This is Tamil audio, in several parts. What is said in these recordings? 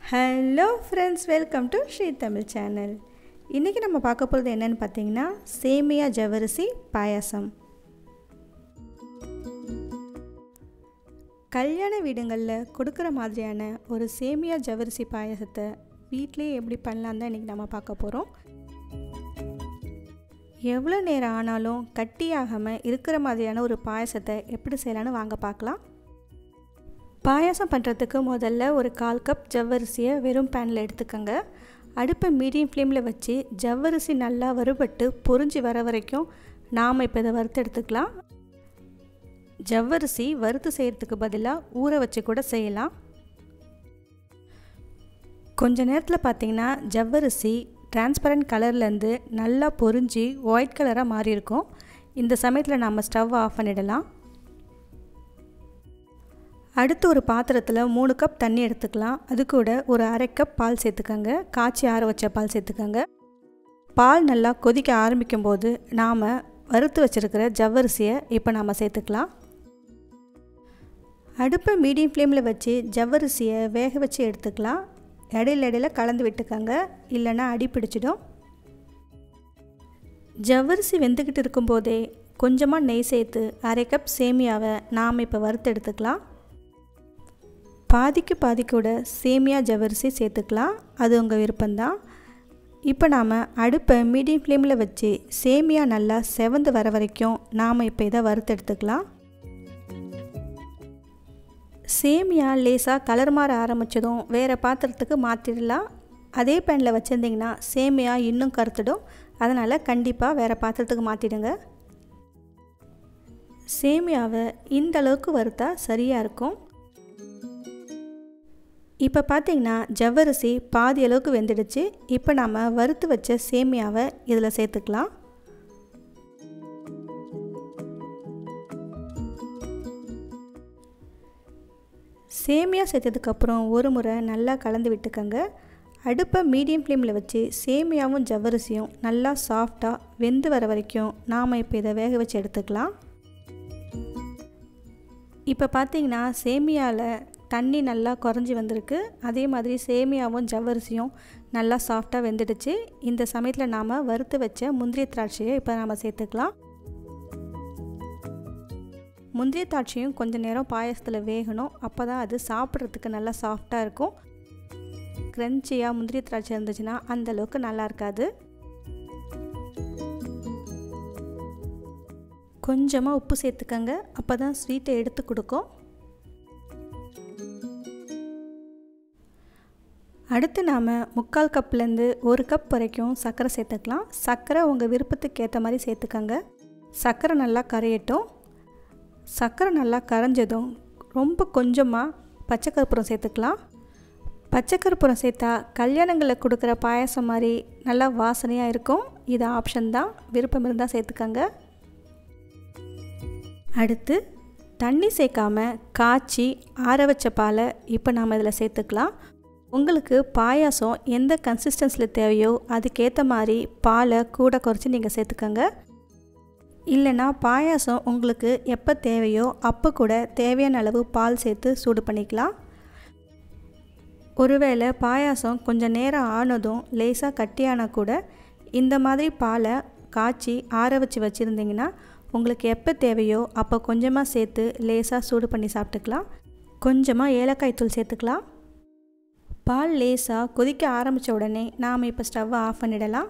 hello friends welcome to Sri Tamil channel இன்றைக்கி நம்ம பார்க்க போகிறது என்னென்னு பார்த்தீங்கன்னா சேமியா ஜவரிசி பாயாசம் கல்யாண வீடுங்களில் கொடுக்குற மாதிரியான ஒரு சேமியா ஜவரிசி பாயாசத்தை வீட்டிலே எப்படி பண்ணலாம் தான் இன்றைக்கி நம்ம பார்க்க போகிறோம் எவ்வளோ நேரம் ஆனாலும் கட்டியாகாமல் இருக்கிற மாதிரியான ஒரு பாயாசத்தை எப்படி செய்யலான்னு வாங்க பார்க்கலாம் பாயாசம் பண்ணுறதுக்கு முதல்ல ஒரு கால் கப் ஜவ்வரிசியை வெறும் பேனில் எடுத்துக்கோங்க அடுப்பை மீடியம் ஃப்ளேமில் வச்சு ஜவ்வரிசி நல்லா வறுபட்டு பொறிஞ்சி வர வரைக்கும் நாம் இப்போ இதை வறுத்து எடுத்துக்கலாம் ஜவ்வரிசி வறுத்து செய்கிறதுக்கு பதிலாக ஊற வச்சு கூட செய்யலாம் கொஞ்ச நேரத்தில் பார்த்தீங்கன்னா ஜவ்வரிசி டிரான்ஸ்பரண்ட் கலர்லேருந்து நல்லா பொறிஞ்சி ஒயிட் கலராக மாறி இருக்கும் இந்த சமயத்தில் நம்ம ஸ்டவ் ஆஃப் பண்ணிடலாம் அடுத்து ஒரு பாத்திரத்தில் மூணு கப் தண்ணி எடுத்துக்கலாம் அது கூட ஒரு அரை கப் பால் சேர்த்துக்கோங்க காய்ச்சி ஆற வச்ச பால் சேர்த்துக்கோங்க பால் நல்லா கொதிக்க ஆரம்பிக்கும் போது நாம் வறுத்து வச்சுருக்கிற ஜவ்வரிசியை இப்போ நாம் சேர்த்துக்கலாம் அடுப்பை மீடியம் ஃப்ளேமில் வச்சு ஜவ்வரிசியை வேக வச்சு எடுத்துக்கலாம் இடையில இடையில கலந்து விட்டுக்கோங்க இல்லைன்னா அடி பிடிச்சிடும் ஜவ்வரிசி வெந்துக்கிட்டு இருக்கும்போதே கொஞ்சமாக நெய் சேர்த்து அரை கப் சேமியாவை நாம் இப்போ வறுத்து எடுத்துக்கலாம் பாதிக்கு பாதி கூட சேமியா ஜவரிசி சேர்த்துக்கலாம் அது உங்கள் விருப்பம்தான் இப்போ நாம் அடுப்பை மீடியம் ஃப்ளேமில் வச்சு சேமியா நல்லா செவந்து வர வரைக்கும் நாம் இப்போ இதை வறுத்து எடுத்துக்கலாம் சேமியா லேசாக கலர் மாற ஆரம்பித்ததும் வேறு பாத்திரத்துக்கு மாற்றிடலாம் அதே பேனில் வச்சுருந்திங்கன்னா சேமியா இன்னும் கருத்துடும் அதனால் கண்டிப்பாக வேறு பாத்திரத்துக்கு மாற்றிடுங்க சேமியாவை இந்த அளவுக்கு வறுத்தா சரியாக இருக்கும் இப்போ பார்த்தீங்கன்னா ஜவ்வரிசி பாதி அளவுக்கு வெந்துடுச்சு இப்போ நாம் வறுத்து வச்ச சேமியாவை இதில் சேர்த்துக்கலாம் சேமியா சேர்த்ததுக்கப்புறம் ஒரு முறை நல்லா கலந்து விட்டுக்கோங்க அடுப்பை மீடியம் ஃப்ளேமில் வச்சு சேமியாவும் ஜவ்வரிசியும் நல்லா சாஃப்டாக வெந்து வர வரைக்கும் நாம் இப்போ இதை வேக வச்சு எடுத்துக்கலாம் இப்போ பார்த்தீங்கன்னா சேமியாவில் தண்ணி நல்லா குறைஞ்சி வந்திருக்கு அதே மாதிரி சேமியாவும் ஜவ்வரிசியும் நல்லா சாஃப்டாக வெந்துடுச்சு இந்த சமயத்தில் நாம் வறுத்து வச்ச முந்திரி திராட்சையை இப்போ நாம் சேர்த்துக்கலாம் முந்திரி திராட்சையும் கொஞ்சம் நேரம் பாயசத்தில் வேகணும் அப்போ தான் அது சாப்பிட்றதுக்கு நல்லா சாஃப்டாக இருக்கும் க்ரன்ச்சியாக முந்திரி திராட்சை இருந்துச்சுன்னா அந்தளவுக்கு நல்லா இருக்காது கொஞ்சமாக உப்பு சேர்த்துக்கங்க அப்போ தான் ஸ்வீட்டை எடுத்து கொடுக்கும் அடுத்து நாம் முக்கால் கப்லேருந்து ஒரு கப் வரைக்கும் சர்க்கரை சேர்த்துக்கலாம் சர்க்கரை உங்கள் விருப்பத்துக்கு ஏற்ற மாதிரி சேர்த்துக்கங்க சர்க்கரை நல்லா கரையட்டும் சர்க்கரை நல்லா கரைஞ்சதும் ரொம்ப கொஞ்சமாக பச்சை கற்பூரம் சேர்த்துக்கலாம் பச்சை கற்பூரம் சேர்த்தா கல்யாணங்களில் கொடுக்குற பாயசம் மாதிரி நல்லா வாசனையாக இருக்கும் இது ஆப்ஷன் தான் விருப்பம் இருந்தால் சேர்த்துக்கங்க அடுத்து தண்ணி சேர்க்காம காய்ச்சி ஆற வச்ச பாலை இப்போ நாம் இதில் சேர்த்துக்கலாம் உங்களுக்கு பாயாசம் எந்த கன்சிஸ்டன்சியில் தேவையோ அதுக்கேற்ற மாதிரி பாலை கூட குறைச்சி நீங்கள் சேர்த்துக்கோங்க இல்லைனா பாயாசம் உங்களுக்கு எப்போ தேவையோ அப்போ கூட தேவையான அளவு பால் சேர்த்து சூடு பண்ணிக்கலாம் ஒருவேளை பாயாசம் கொஞ்சம் நேரம் ஆனதும் லேசாக கட்டியானா கூட இந்த மாதிரி பாலை காய்ச்சி ஆற வச்சு வச்சுருந்திங்கன்னா உங்களுக்கு எப்போ தேவையோ அப்போ கொஞ்சமாக சேர்த்து லேசாக சூடு பண்ணி சாப்பிட்டுக்கலாம் கொஞ்சமாக ஏலக்காய் தூள் சேர்த்துக்கலாம் பால் லேசாக கொதிக்க ஆரம்பித்த உடனே நாம் இப்போ ஸ்டவ்வை ஆஃப் பண்ணிடலாம்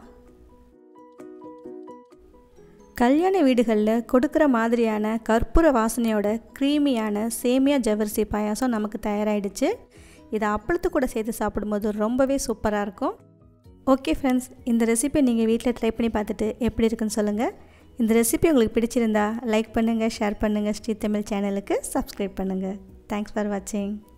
கல்யாண வீடுகளில் கொடுக்குற மாதிரியான கற்பூர வாசனையோட க்ரீமியான சேமியா ஜவரிசி பாயாசம் நமக்கு தயாராகிடுச்சு இதை அப்பளத்து கூட சேர்த்து சாப்பிடும்போது ரொம்பவே சூப்பராக இருக்கும் ஓகே ஃப்ரெண்ட்ஸ் இந்த ரெசிபி நீங்கள் வீட்டில் ட்ரை பண்ணி பார்த்துட்டு எப்படி இருக்குன்னு சொல்லுங்கள் இந்த ரெசிபி உங்களுக்கு பிடிச்சிருந்தா லைக் பண்ணுங்கள் ஷேர் பண்ணுங்கள் ஸ்ரீ தமிழ் சேனலுக்கு சப்ஸ்கிரைப் பண்ணுங்கள் தேங்க்ஸ் ஃபார் வாட்சிங்